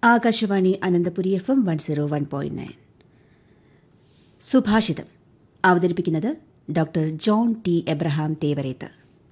Akashvani Ananthapuri F M one zero one point nine സുഭാഷിതം അവതരിപ്പിക്കുന്നത് doctor John T Abraham Thevarath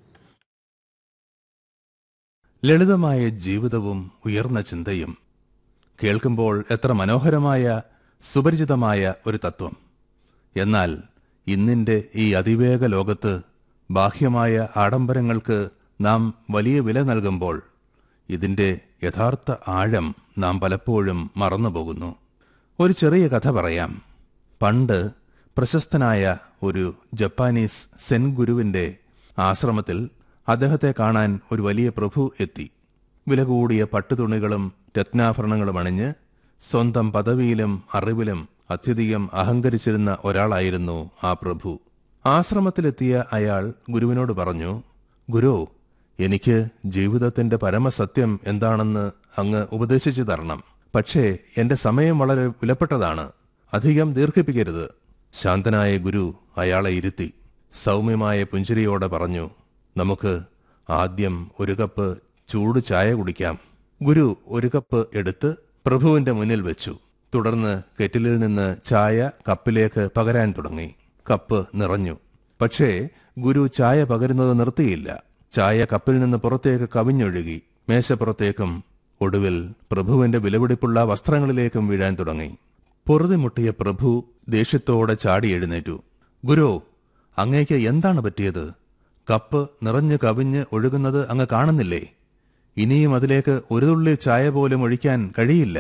ലളിതമായ ജീവിതവും ഉയർന്ന ചിന്തയും കേൾക്കുമ്പോൾ എത്ര മനോഹരമായ സുപരിചിതമായ ഒരു തത്വം എന്നാൽ ഇന്നിന്റെ ഈ അതിവേഗ ലോകത്ത് ബാഹ്യമായ ആഡംബരങ്ങൾക്ക് നാം വലിയ വില നൽകുമ്പോൾ ഇതിന്റെ യഥാർത്ഥ ആഴം നാം പലപ്പോഴും മറന്നുപോകുന്നു ഒരു ചെറിയ കഥ പറയാം പണ്ട് പ്രശസ്തനായ ഒരു ജപ്പാനീസ് സെൻ ഗുരുവിന്റെ ആശ്രമത്തിൽ അദ്ദേഹത്തെ കാണാൻ ഒരു വലിയ പ്രഭു എത്തി വില കൂടിയ പട്ടുതുണികളും രത്നാഭരണങ്ങളും അണിഞ്ഞ് സ്വന്തം പദവിയിലും അറിവിലും അത്യധികം അഹങ്കരിച്ചിരുന്ന ഒരാളായിരുന്നു ആ പ്രഭു ആശ്രമത്തിലെത്തിയ അയാൾ ഗുരുവിനോട് പറഞ്ഞു ഗുരു എനിക്ക് ജീവിതത്തിന്റെ പരമസത്യം എന്താണെന്ന് അങ്ങ് ഉപദേശിച്ചു തരണം പക്ഷേ എന്റെ സമയം വളരെ വിലപ്പെട്ടതാണ് അധികം ദീർഘിപ്പിക്കരുത് ശാന്തനായ ഗുരു അയാളെ ഇരുത്തി സൗമ്യമായ പുഞ്ചിരിയോടെ പറഞ്ഞു നമുക്ക് ആദ്യം ഒരു കപ്പ് ചൂട് ചായ കുടിക്കാം ഗുരു ഒരു കപ്പ് എടുത്ത് പ്രഭുവിന്റെ മുന്നിൽ വെച്ചു തുടർന്ന് കെറ്റിലിൽ നിന്ന് ചായ കപ്പിലേക്ക് പകരാൻ തുടങ്ങി കപ്പ് നിറഞ്ഞു പക്ഷേ ഗുരു ചായ പകരുന്നത് നിർത്തിയില്ല ചായ കപ്പിൽ നിന്ന് പുറത്തേക്ക് കവിഞ്ഞൊഴുകി മേശപ്പുറത്തേക്കും ഒടുവിൽ പ്രഭുവിന്റെ വിലപിടിപ്പുള്ള വസ്ത്രങ്ങളിലേക്കും വീഴാൻ തുടങ്ങി പൊറുതിമുട്ടിയ പ്രഭു ദേഷ്യത്തോടെ ചാടി എഴുന്നേറ്റു ഗുരു അങ്ങേക്ക് എന്താണ് പറ്റിയത് കപ്പ് നിറഞ്ഞു കവിഞ്ഞ് ഒഴുകുന്നത് അങ്ങ് കാണുന്നില്ലേ ഇനിയും അതിലേക്ക് ഒരു തുള്ളി ചായ പോലും ഒഴിക്കാൻ കഴിയില്ല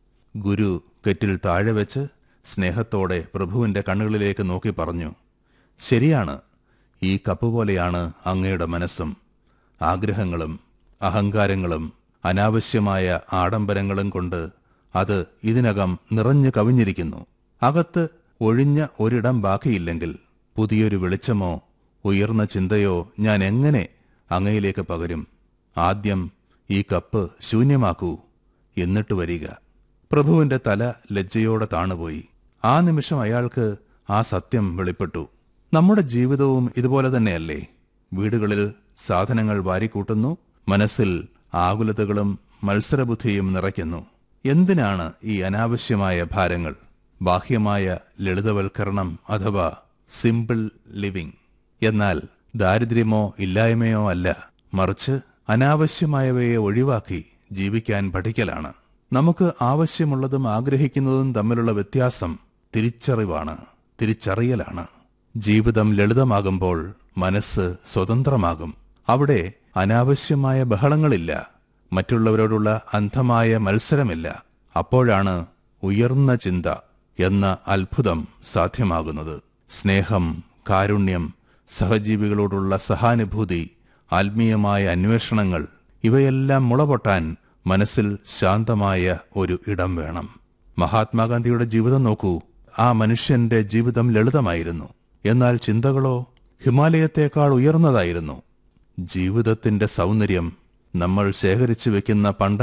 ഗുരു കെറ്റിൽ താഴെ വെച്ച് സ്നേഹത്തോടെ പ്രഭുവിന്റെ കണ്ണുകളിലേക്ക് നോക്കി പറഞ്ഞു ശരിയാണ് ഈ കപ്പ് പോലെയാണ് അങ്ങയുടെ മനസ്സും ആഗ്രഹങ്ങളും അഹങ്കാരങ്ങളും അനാവശ്യമായ ആഡംബരങ്ങളും കൊണ്ട് അത് ഇതിനകം നിറഞ്ഞു കവിഞ്ഞിരിക്കുന്നു അകത്ത് ഒഴിഞ്ഞ ഒരിടം ബാക്കിയില്ലെങ്കിൽ പുതിയൊരു വെളിച്ചമോ ഉയർന്ന ചിന്തയോ ഞാൻ എങ്ങനെ അങ്ങയിലേക്ക് പകരും ആദ്യം ഈ കപ്പ് ശൂന്യമാക്കൂ എന്നിട്ട് വരിക പ്രഭുവിന്റെ തല ലജ്ജയോടെ താണുപോയി ആ നിമിഷം അയാൾക്ക് ആ സത്യം വെളിപ്പെട്ടു നമ്മുടെ ജീവിതവും ഇതുപോലെ തന്നെയല്ലേ വീടുകളിൽ സാധനങ്ങൾ വാരിക്കൂട്ടുന്നു മനസ്സിൽ ആകുലതകളും മത്സരബുദ്ധിയും നിറയ്ക്കുന്നു എന്തിനാണ് ഈ അനാവശ്യമായ ഭാരങ്ങൾ ബാഹ്യമായ ലളിതവൽക്കരണം അഥവാ സിമ്പിൾ ലിവിംഗ് എന്നാൽ ദാരിദ്ര്യമോ ഇല്ലായ്മയോ അല്ല മറിച്ച് അനാവശ്യമായവയെ ഒഴിവാക്കി ജീവിക്കാൻ പഠിക്കലാണ് നമുക്ക് ആവശ്യമുള്ളതും ആഗ്രഹിക്കുന്നതും തമ്മിലുള്ള വ്യത്യാസം തിരിച്ചറിവാണ് തിരിച്ചറിയലാണ് ജീവിതം ലളിതമാകുമ്പോൾ മനസ്സ് സ്വതന്ത്രമാകും അവിടെ അനാവശ്യമായ ബഹളങ്ങളില്ല മറ്റുള്ളവരോടുള്ള അന്ധമായ മത്സരമില്ല അപ്പോഴാണ് ഉയർന്ന ചിന്ത എന്ന അത്ഭുതം സാധ്യമാകുന്നത് സ്നേഹം കാരുണ്യം സഹജീവികളോടുള്ള സഹാനുഭൂതി ആത്മീയമായ അന്വേഷണങ്ങൾ ഇവയെല്ലാം മുളപൊട്ടാൻ മനസ്സിൽ ശാന്തമായ ഒരു ഇടം വേണം മഹാത്മാഗാന്ധിയുടെ ജീവിതം നോക്കൂ ആ മനുഷ്യന്റെ ജീവിതം ലളിതമായിരുന്നു എന്നാൽ ചിന്തകളോ ഹിമാലയത്തേക്കാൾ ഉയർന്നതായിരുന്നു ജീവിതത്തിന്റെ സൗന്ദര്യം നമ്മൾ ശേഖരിച്ചു വെക്കുന്ന പണ്ട